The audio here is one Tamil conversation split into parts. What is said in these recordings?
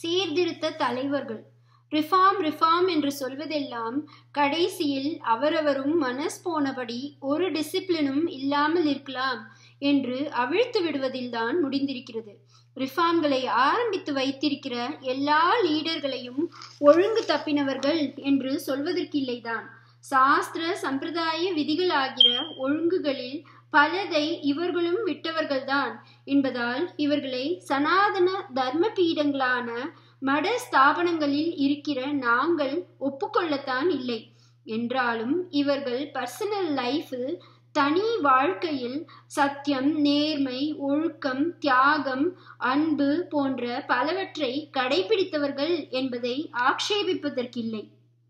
சீர்திருத்த தலைவர்கள் ரிஃபார்ம் ரிஃபார்ம் என்று சொல்வதெல்லாம் கடைசியில் அவரவரும் மனஸ் போனபடி ஒரு டிசிப்ளினும் இல்லாமல் இருக்கலாம் என்று அவிழ்த்து விடுவதில்தான் முடிந்திருக்கிறது ரிஃபார்ம்களை ஆரம்பித்து வைத்திருக்கிற எல்லா லீடர்களையும் ஒழுங்கு தப்பினவர்கள் என்று சொல்வதற்கில்லைதான் சாஸ்திர சம்பிரதாய விதிகளாகிற ஒழுங்குகளில் பலதை இவர்களும் விட்டவர்கள்தான் என்பதால் இவர்களை சனாதன தர்ம பீடங்களான மட ஸ்தாபனங்களில் இருக்கிற நாங்கள் ஒப்புக்கொள்ளத்தான் இல்லை என்றாலும் இவர்கள் பர்சனல் லைஃபில் தனி வாழ்க்கையில் சத்தியம் நேர்மை ஒழுக்கம் தியாகம் அன்பு போன்ற பலவற்றை கடைபிடித்தவர்கள் என்பதை ஆக்ஷேபிப்பதற்கில்லை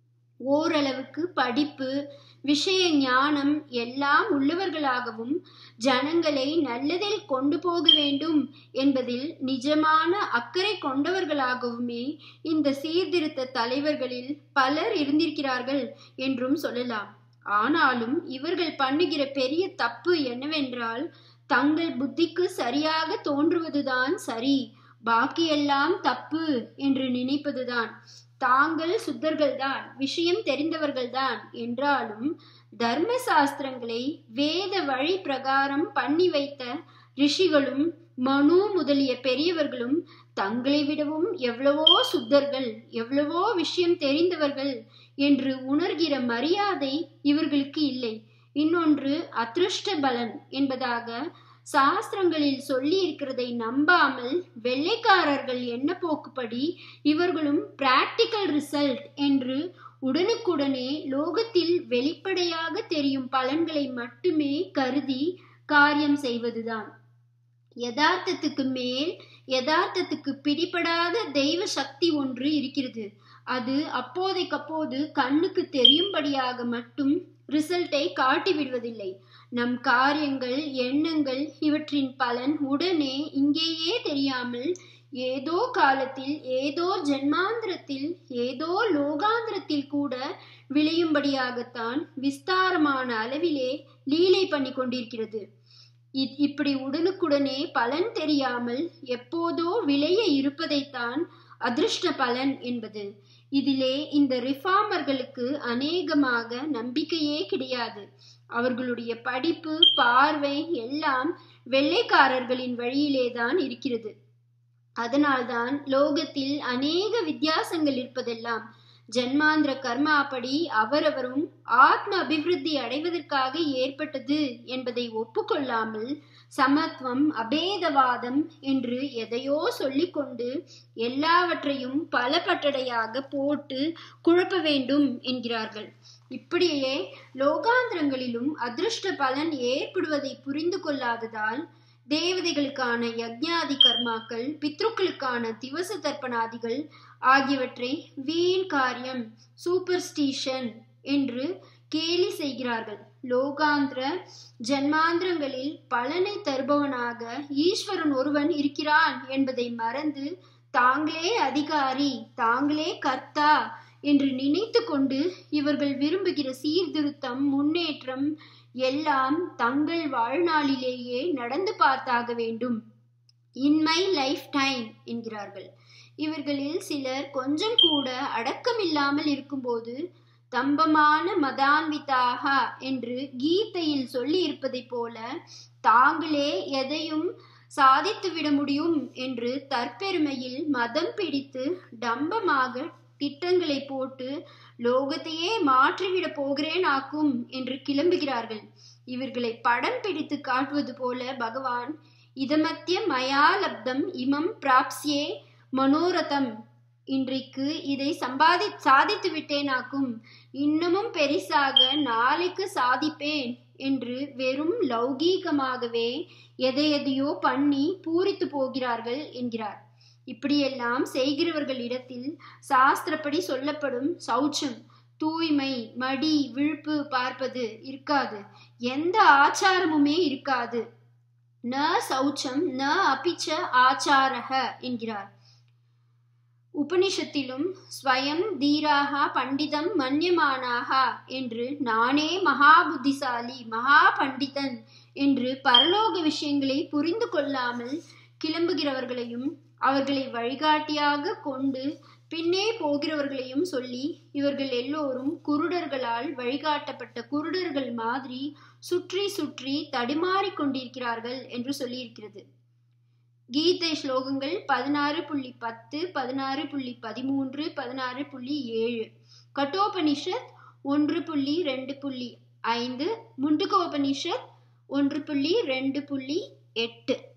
ஓரளவுக்கு படிப்பு விஷய ஞானம் எல்லாம் உள்ளவர்களாகவும் ஜனங்களை நல்லதில் கொண்டு போக வேண்டும் என்பதில் நிஜமான அக்கறை கொண்டவர்களாகவுமே இந்த சீர்திருத்த தலைவர்களில் பலர் இருந்திருக்கிறார்கள் என்றும் சொல்லலாம் ஆனாலும் இவர்கள் பண்ணுகிற பெரிய தப்பு என்னவென்றால் தங்கள் புத்திக்கு சரியாக தோன்றுவதுதான் சரி பாக்கியெல்லாம் தப்பு என்று நினைப்பதுதான் தாங்கள் சுத்தர்கள்தான் விஷயம் தெரிந்தவர்கள்தான் என்றாலும் தர்ம சாஸ்திரங்களை வேத வழி பிரகாரம் பண்ணி வைத்த ரிஷிகளும் மனு முதலிய பெரியவர்களும் தங்களை விடவும் எவ்வளவோ சுத்தர்கள் எவ்வளவோ விஷயம் தெரிந்தவர்கள் என்று உணர்கிற மரியாதை இவர்களுக்கு இல்லை இன்னொன்று அதிருஷ்ட பலன் என்பதாக சாஸ்திரங்களில் சொல்லி இருக்கிறதை நம்பாமல் வெள்ளைக்காரர்கள் என்ன போக்குப்படி இவர்களும் பிராக்டிக்கல் ரிசல்ட் என்று உடனுக்குடனே லோகத்தில் வெளிப்படையாக தெரியும் பலன்களை மட்டுமே கருதி காரியம் செய்வதுதான் யதார்த்தத்துக்கு மேல் யதார்த்தத்துக்கு பிடிபடாத தெய்வ சக்தி ஒன்று இருக்கிறது அது அப்போதைக்கப்போது கண்ணுக்கு தெரியும்படியாக மட்டும் ரிசல்ட்டை காட்டி விடுவதில்லை நம் காரியங்கள் எண்ணங்கள் இவற்றின் பலன் உடனே இங்கேயே தெரியாமல் ஏதோ காலத்தில் ஏதோ ஜென்மாந்திரத்தில் ஏதோ லோகாந்திரத்தில் கூட விளையும்படியாகத்தான் விஸ்தாரமான அளவிலே லீலை பண்ணி கொண்டிருக்கிறது இப்படி உடனுக்குடனே பலன் தெரியாமல் எப்போதோ விளைய இருப்பதைத்தான் அதிர்ஷ்ட பலன் என்பது இதிலே இந்த ரிஃபார்மர்களுக்கு அநேகமாக நம்பிக்கையே கிடையாது அவர்களுடைய படிப்பு பார்வை எல்லாம் வெள்ளைக்காரர்களின் வழியிலேதான் இருக்கிறது அதனால்தான் லோகத்தில் அநேக வித்தியாசங்கள் இருப்பதெல்லாம் ஜன்மாந்திர கர்மாப்படி அவரவரும் ஆத்ம அபிவிருத்தி அடைவதற்காக ஏற்பட்டது என்பதை ஒப்புக்கொள்ளாமல் சமத்துவம் அபேதவாதம் என்று எதையோ சொல்லிக்கொண்டு எல்லாவற்றையும் பல பட்டடையாக போட்டு குழப்ப வேண்டும் என்கிறார்கள் இப்படியே லோகாந்திரங்களிலும் அதிருஷ்ட பலன் ஏற்படுவதை புரிந்து கொள்ளாததால் தேவதைகளுக்கான யக்ஞாதி கர்மாக்கள் பித்ருக்களுக்கான திவச தர்ப்பணாதிகள் ஆகியவற்றை வீண் காரியம் சூப்பர்ஸ்டிஷன் என்று கேலி செய்கிறார்கள் லோகாந்திர ஜன்மாந்திரங்களில் பலனை தருபவனாக ஈஸ்வரன் ஒருவன் இருக்கிறான் என்பதை மறந்து தாங்களே அதிகாரி தாங்களே கர்த்தா என்று நினைத்து கொண்டு இவர்கள் விரும்புகிற சீர்திருத்தம் முன்னேற்றம் எல்லாம் தங்கள் வாழ்நாளிலேயே நடந்து பார்த்தாக வேண்டும் இன் மை லைஃப் டைம் என்கிறார்கள் இவர்களில் சிலர் கொஞ்சம் கூட அடக்கமில்லாமல் இருக்கும்போது தம்பமான மதான்விதாக என்று கீதையில் சொல்லி இருப்பதைப் போல தாங்களே எதையும் சாதித்துவிட முடியும் என்று தற்பெருமையில் மதம் பிடித்து டம்பமாக திட்டங்களை போட்டு லோகத்தையே மாற்றிவிட போகிறேன் ஆக்கும் என்று கிளம்புகிறார்கள் இவர்களை படம் பிடித்து காட்டுவது போல பகவான் இதமத்திய மயாலப்தம் இமம் பிராப்சியே மனோரதம் இன்றைக்கு இதை சம்பாதி சாதித்து விட்டேனாக்கும் இன்னமும் பெரிசாக நாளைக்கு சாதிப்பேன் என்று வெறும் லௌகீகமாகவே எதை எதையோ பண்ணி பூரித்து போகிறார்கள் என்கிறார் இப்படியெல்லாம் செய்கிறவர்களிடத்தில் சாஸ்திரப்படி சொல்லப்படும் சௌச்சம் தூய்மை மடி விழுப்பு பார்ப்பது இருக்காது எந்த ஆச்சாரமுமே இருக்காது ந சௌச்சம் ந அபிச்ச ஆச்சாரக என்கிறார் உபனிஷத்திலும் ஸ்வயம் தீராக பண்டிதம் மன்யமானாக என்று நானே மகா புத்திசாலி மகா பண்டிதன் என்று பரலோக விஷயங்களை புரிந்து கொள்ளாமல் கிளம்புகிறவர்களையும் அவர்களை வழிகாட்டியாக கொண்டு பின்னே போகிறவர்களையும் சொல்லி இவர்கள் எல்லோரும் குருடர்களால் வழிகாட்டப்பட்ட குருடர்கள் மாதிரி சுற்றி சுற்றி தடுமாறிக் கொண்டிருக்கிறார்கள் என்று சொல்லியிருக்கிறது கீதை ஸ்லோகங்கள் பதினாறு புள்ளி பத்து பதினாறு புள்ளி பதிமூன்று பதினாறு புள்ளி ஏழு கட்டோபனிஷத் ஒன்று புள்ளி ரெண்டு புள்ளி ஐந்து முண்டுகோபனிஷத் ஒன்று புள்ளி ரெண்டு புள்ளி எட்டு